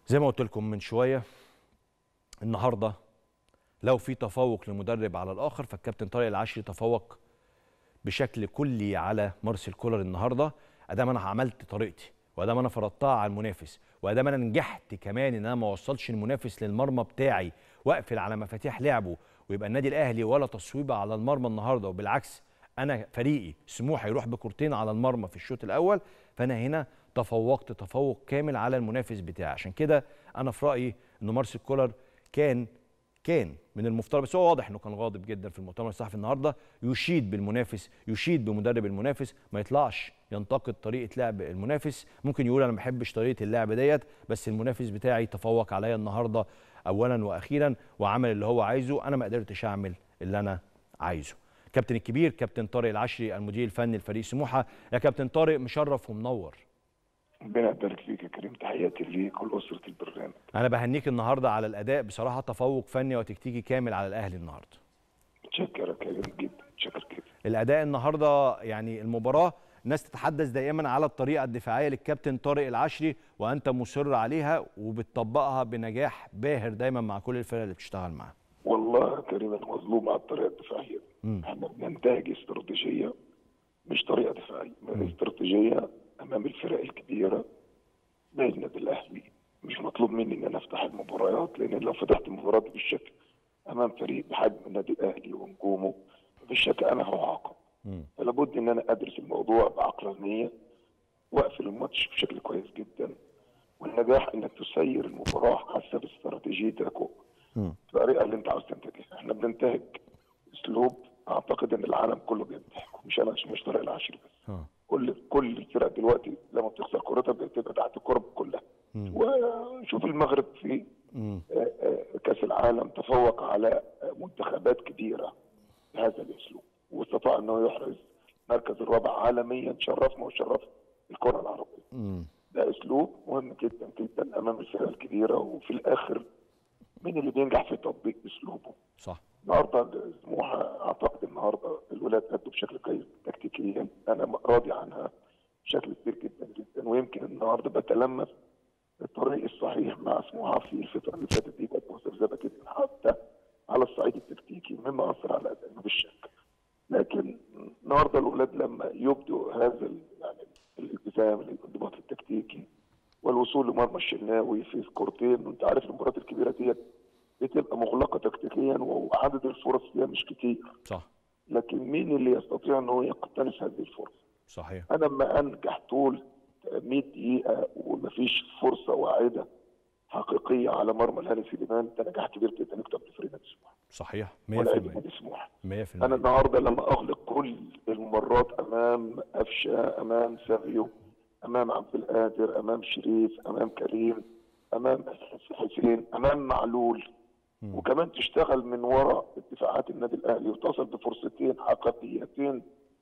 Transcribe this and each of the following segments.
زي ما قلت لكم من شويه النهارده لو في تفوق لمدرب على الاخر فالكابتن طارق العشري تفوق بشكل كلي على مارسيل كولر النهارده ادام انا عملت طريقتي وادام انا فرضتها على المنافس وادام انا نجحت كمان ان انا ما اوصلش المنافس للمرمى بتاعي واقفل على مفاتيح لعبه ويبقى النادي الاهلي ولا تصويبه على المرمى النهارده وبالعكس انا فريقي سموحه يروح بكورتين على المرمى في الشوط الاول فانا هنا تفوقت تفوق كامل على المنافس بتاعي عشان كده انا في رايي ان مارسيل كولر كان كان من المفترض بس هو واضح انه كان غاضب جدا في المؤتمر الصحفي النهارده يشيد بالمنافس يشيد بمدرب المنافس ما يطلعش ينتقد طريقه لعب المنافس ممكن يقول انا ما بحبش طريقه اللعب ديت بس المنافس بتاعي تفوق عليا النهارده اولا واخيرا وعمل اللي هو عايزه انا ما قدرتش اعمل اللي انا عايزه كابتن الكبير كابتن طارق العشري المدير الفني لفريق سموحه يا كابتن طارق مشرف ومنور ربنا يبارك فيك يا كريم تحياتي ليك ولاسره البرنامج انا بهنيك النهارده على الاداء بصراحه تفوق فني وتكتيكي كامل على الاهلي النهارده متشكر يا كريم جدا متشكر جدا الاداء النهارده يعني المباراه الناس تتحدث دائما على الطريقه الدفاعيه للكابتن طارق العشري وانت مصر عليها وبتطبقها بنجاح باهر دايما مع كل الفرق اللي بتشتغل معاها والله يا كريم انا مظلوم على الطريقه الدفاعيه مم. احنا بننتهج استراتيجيه مش طريقه دفاعيه استراتيجيه امام الفرق الكبيره زي النادي الاهلي مش مطلوب مني ان انا افتح المباريات لان لو فتحت المباريات بالشكل امام فريق بحجم النادي الاهلي ونجومه بالشكل انا هعاقب مم. فلا بد ان انا ادرس الموضوع بعقلانيه واقفل الماتش بشكل كويس جدا والنجاح انك تسير المباراه حسب استراتيجيتك مم. الطريقه اللي انت عاوز تنتجها احنا بننتهج اسلوب اعتقد ان العالم كله بينتهجه مش انا مش طارق العشري بس ها. كل كل الفرق دلوقتي لما بتخسر كورتها بتبقى تحت الكره كلها مم. وشوف المغرب في مم. آه، آه، كاس العالم تفوق على آه، منتخبات كبيره بهذا الاسلوب واستطاع انه يحرز المركز الرابع عالميا شرفنا وشرف الكره العربيه مم. ده اسلوب مهم جدا جدا امام الفرق الكبيره وفي الاخر مين اللي بينجح في تطبيق اسلوبه صح النهارده سموحه اعتقد النهارده الولاد ادوا بشكل كويس تكتيكيا انا راضي عنها بشكل كبير جدا جدا ويمكن النهارده بتلمس الطريق الصحيح مع سموحه في الفتره اللي فاتت دي كانت مذبذبه جدا حتى على الصعيد التكتيكي مما اثر على ادائنا بالشك لكن النهارده الاولاد لما يبدوا هذا ال- يعني الالتزام الانضباط التكتيكي والوصول لمرمى الشناوي في كورتين وانت عارف المباريات الكبيره ديت بتبقى مغلقه تكتيكيا وعدد الفرص فيها مش كتير صح لكن مين اللي يستطيع ان هو يقتنص هذه الفرصه؟ صحيح انا لما انجح طول 100 دقيقه ومفيش فرصه واعده حقيقيه على مرمى الهاني سليمان ده نجاح كبير جدا يكتب لفريق نادي سموحه صحيح 100% ولاعيبه نادي سموحه 100% انا النهارده لما اغلق كل المرات امام قفشه امام سافيو امام عبد القادر امام شريف امام كريم امام حسين امام معلول مم. وكمان تشتغل من وراء دفاعات النادي الاهلي وتصل بفرصتين حقيقيتين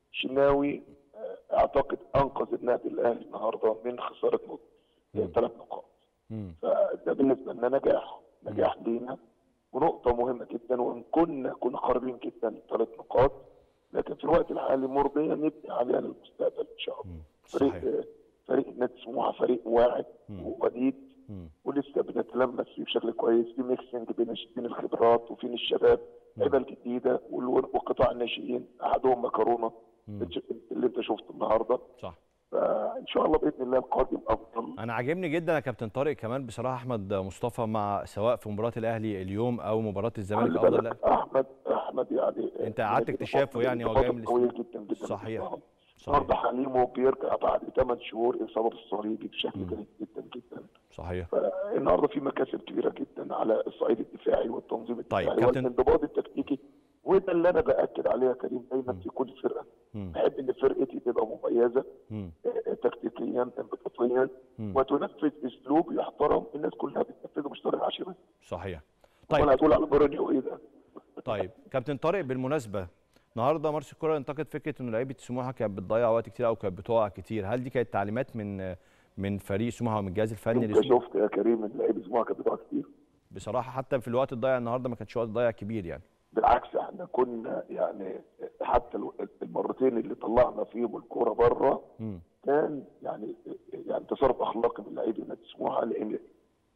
شناوي آه، اعتقد انقذ النادي الاهلي النهارده من خساره نقط ثلاث نقاط مم. فده بالنسبه لنا نجاح نجاح لينا ونقطه مهمه جدا وان كنا كنا قريبين جدا لثلاث نقاط لكن في الوقت الحالي مرضيه نبني عليها للمستقبل ان شاء الله مم. فريق صحيح آه، فريق نادي سموحه فريق واعد مم. ووديد مم. ولسه بنتلمس فيه بشكل كويس في ميكسنج بين بين الخبرات وبين الشباب اللعيبه الجديده وال- وقطاع الناشئين احدهم مكرونه مم. اللي انت شفته النهارده صح فان شاء الله باذن الله القادم افضل انا عاجبني جدا يا كابتن طارق كمان بصراحه احمد مصطفى مع سواء في مباراه الاهلي اليوم او مباراه الزمالك خلي افضل بالك لا احمد احمد يعني أنت قعدت اكتشافه يعني هو جاي من قويه الاسم- جدا جدا صحيح. النهارده صحيح حليمه بيرجع بعد 8 شهور اصابه بالصليبي بشكل مم. جيد جدا جدا صحيح فالنهارده في مكاسب كبيره جدا على الصعيد الدفاعي والتنظيم الدفاعي طيب، كابتن- والانضباط التكتيكي وده اللي انا باكد عليه يا كريم دايما في كل فرقه مم. بحب ان فرقتي تبقى مميزه مم. آه، تكتيكيا انضباطيا مم. وتنفذ اسلوب يحترم الناس كلها بتنفذه مش طارق عشري بس صحيح طيب طيب انا هتقول على مورينيو ايه ده طيب كابتن طارق بالمناسبه النهارده مارسيل كولر انتقد فكره انه لعيبه سموحه كانت بتضيع وقت كتير او كانت بتقع كتير هل دي كانت تعليمات من من فريق سموحه ومن الجهاز الفني انت لسموحه شفت يا كريم ان لعيب اسبوع كان بيضيع كتير بصراحه حتى في الوقت الضايع النهارده ما كانش وقت ضايع كبير يعني بالعكس احنا كنا يعني حتى الو- المرتين اللي طلعنا فيهم الكوره بره مم. كان يعني يعني تصرف اخلاقي من لعيبه نادي سموحه لان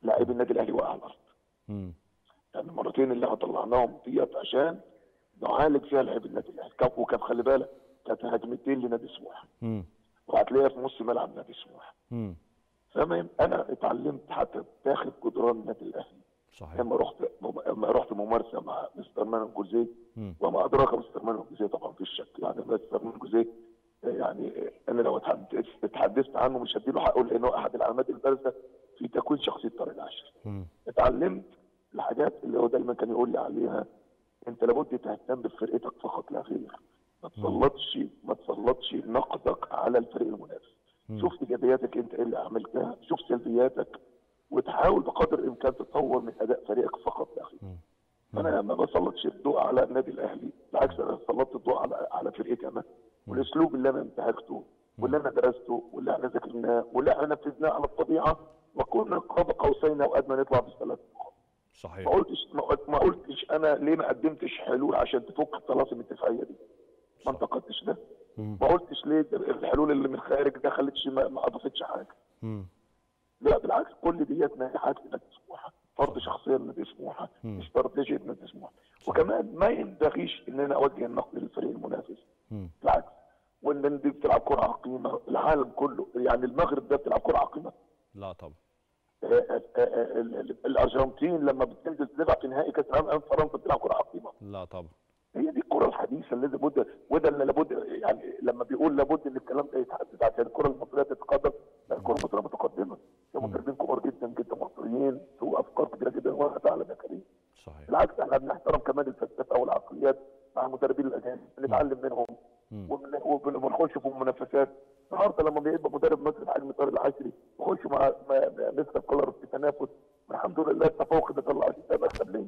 لاعبي النادي الاهلي وقع على الارض مم. يعني المرتين اللي احنا طلعناهم ديت عشان نعالج فيها لاعبي النادي الاهلي كان وكان خلي بالك كانت هجمتين لنادي سموحه مم. وهتلاقيها في نص ملعب نادي سموحه مم. فاهم انا اتعلمت حتى داخل جدران النادي الاهلي صحيح لما رحت لما رحت ممارسه مع مستر مان جوزيه مم. وما ادراك مستر مان جوزيه طبعا في الشك يعني مستر مان جوزيه يعني انا لو اتحدثت اتحدثت عنه مش هديله حقه لانه احد العلامات البارزه في تكوين شخصيه طارق العشري مم. اتعلمت الحاجات اللي هو دايما كان يقول لي عليها انت لابد تهتم بفرقتك فقط لا غير ما تسلطش ما تسلطش نقدك على الفريق المنافس مم. شوف ايجابياتك انت ايه اللي عملتها شوف سلبياتك وتحاول بقدر الامكان تطور من اداء فريقك فقط لا غير مم. انا ما بسلطش الضوء على النادي الاهلي بالعكس انا سلطت الضوء على على فرقتي انا والاسلوب اللي انا انتهجته واللي انا درسته واللي احنا ذاكرناه واللي احنا نفذناه على الطبيعه وكنا قاب قوسين او ادنى نطلع بالثلاث نقاط صحيح ما قلتش ما قلت- ما قلتش انا ليه ما قدمتش حلول عشان تفك الطلاسم الدفاعيه دي ما انتقدتش ده مم. ما قلتش ليه ده الحلول اللي من الخارج ده خلتش ما, ما اضافتش حاجه مم. لا بالعكس كل ديت نجاحات لنادي سموحه فرض شخصيه لنادي سموحه مم. استراتيجيه نادي سموحه وكمان ما ينبغيش ان انا اوجه النقد للفريق المنافس مم. بالعكس وان دي بتلعب كره عقيمه العالم كله يعني المغرب ده بتلعب كره عقيمه لا طبعا آه، آه، آه، ال- ال- الارجنتين لما بتنزل تلعب في نهائي كاس العالم امام فرنسا بتلعب كره عقيمه لا طبعا هي دي الكره الحديثه اللي لابد وده اللي لابد يعني لما بيقول لابد ان الكلام ده يتحدد عشان الكره المصريه تتقدم لا الكره المصريه متقدمه في مدربين كبار جدا جدا مصريين ذو افكار كبيره جدا وانا تعلم يا كريم صحيح بالعكس احنا بنحترم كمان الفلسفه والعقليات مع المدربين الاجانب بنتعلم منهم مم. وبن- وبن- وبنخش في منافسات النهارده لما بيبقى مدرب مصري بحجم طارق العشري يخش مع مع- مع مستر كولر في تنافس الحمد لله التفوق ده طلع ده مكسب ليه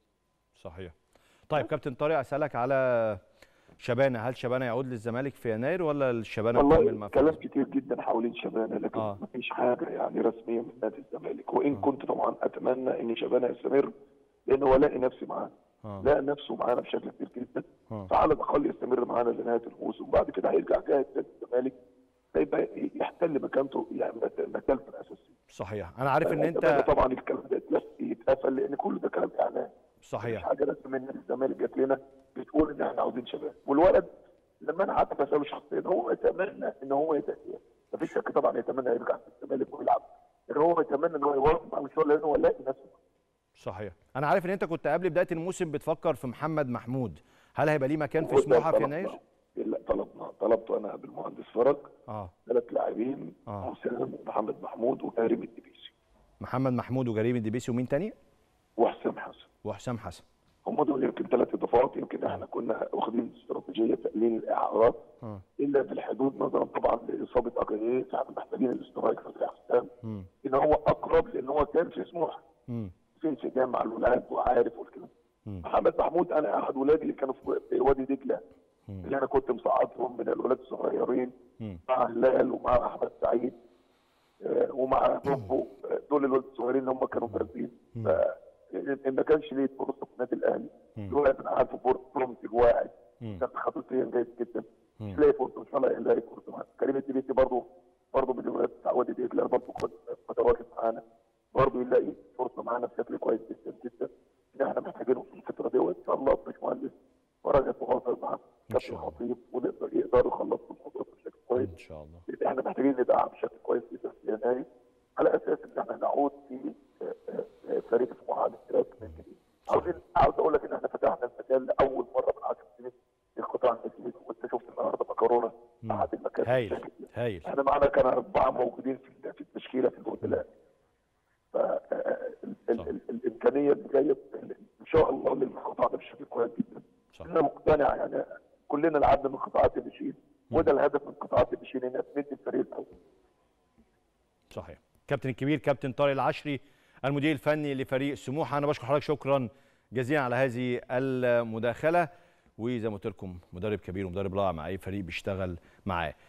صحيح طيب كابتن طارق اسالك على شبانه هل شبانه يعود للزمالك في يناير ولا الشبانه يكمل والله مع كلام فيروز؟ كتير جدا حوالين شبانه لكن آه. ما فيش حاجه يعني رسميه من نادي الزمالك وان كنت طبعا اتمنى ان شبانه يستمر لانه هو لاقي نفسي معاه اه لقى نفسه معانا بشكل كبير جدا اه فعلى الاقل يستمر معانا لنهايه الموسم وبعد كده هيرجع جاهز نادي الزمالك هيبقى يحتل مكانته يعني مكانته الاساسيه صحيح انا عارف ان أتمنى انت طبعا الكلام ده يتلف- يتقفل لان كل ده كلام اعلام مش صحيح حاجه رسميه من نادي الزمالك جات لنا بتقول ان احنا عاوزين شباب والولد لما انا حتى بساله شخصيا هو يتمنى ان هو يتأهل مفيش شك طبعا يتمنى يرجع في الزمالك ويلعب لكن هو يتمنى ان هو يواصل مع المشوار لان هو لاقي نفسه صحيح انا عارف ان انت كنت قبل بدايه الموسم بتفكر في محمد محمود هل هيبقى ليه مكان في وده سموحه في طلبنا- يناير لا طلبنا طلبت انا بالمهندس فرج اه ثلاث لاعبين آه. حسام ومحمد محمود وكريم الدبيسي محمد محمود وجريم الدبيسي ومين تاني وحسام حسن وحسام حسن هم دول يمكن ثلاث اضافات يمكن احنا كنا واخدين استراتيجيه تقليل الاعارات اه الا في الحدود نظرا طبعا لاصابه اجاييه فاحنا محتاجين الاسترايكر زي حسام امم ان هو اقرب لان هو كان في سموحه امم في انسجام مع الولاد وعارف والكلام مم. محمد محمود انا احد ولادي اللي كانوا في في وادي دجله مم. اللي انا كنت مصعدهم من الولاد الصغيرين مم. مع هلال ومع احمد سعيد آه، ومع بوبو آه، دول الولاد الصغيرين اللي هم كانوا بارزين ان ما كانش ليه فرصه في النادي الاهلي دلوقتي انا عارف بورتو واعد مم. كان خطوتين جيد جدا مم. مش لاقي فرصه مش لاقي لاقي فرصه معاه كريم الدبيسي برضه برضه من الولاد بتاع وادي دجله برضه كنت متواجد معانا برضه يلاقي فرصه معانا بشكل كويس جدا جدا ان احنا محتاجينه في الفتره دي وان شاء الله باشمهندس فرج يتواصل مع كابتن شاء الله. الخطيب ونقدر يقدروا يخلصوا الموضوع بشكل كويس ان شاء الله لان احنا محتاجين ندعم بشكل كويس جدا في يناير على اساس ان احنا نعود في آه، آه، آه، فريق اسمه عادل كراك من جديد. عاوزين عاوز اقول لك ان احنا فتحنا المجال لاول مره من 10 سنين في القطاع الجديد وانت شفت النهارده مكرونه مم. احد المكان هايل هايل احنا معنا كان اربعه موجودين في في التشكيله في البطولات فالامكانيه اللي جايه ان شاء الله للقطاع ده بشكل كويس جدا صح انا مقتنع يعني كلنا لعبنا من قطاعات الناشئين وده الهدف من قطاعات الناشئين انها تمد الفريق الاول صحيح كابتن الكبير كابتن طارق العشري المدير الفني لفريق سموحه انا بشكر حضرتك شكرا جزيلا على هذه المداخله وزي ما قلت لكم مدرب كبير ومدرب رائع مع اي فريق بيشتغل معاه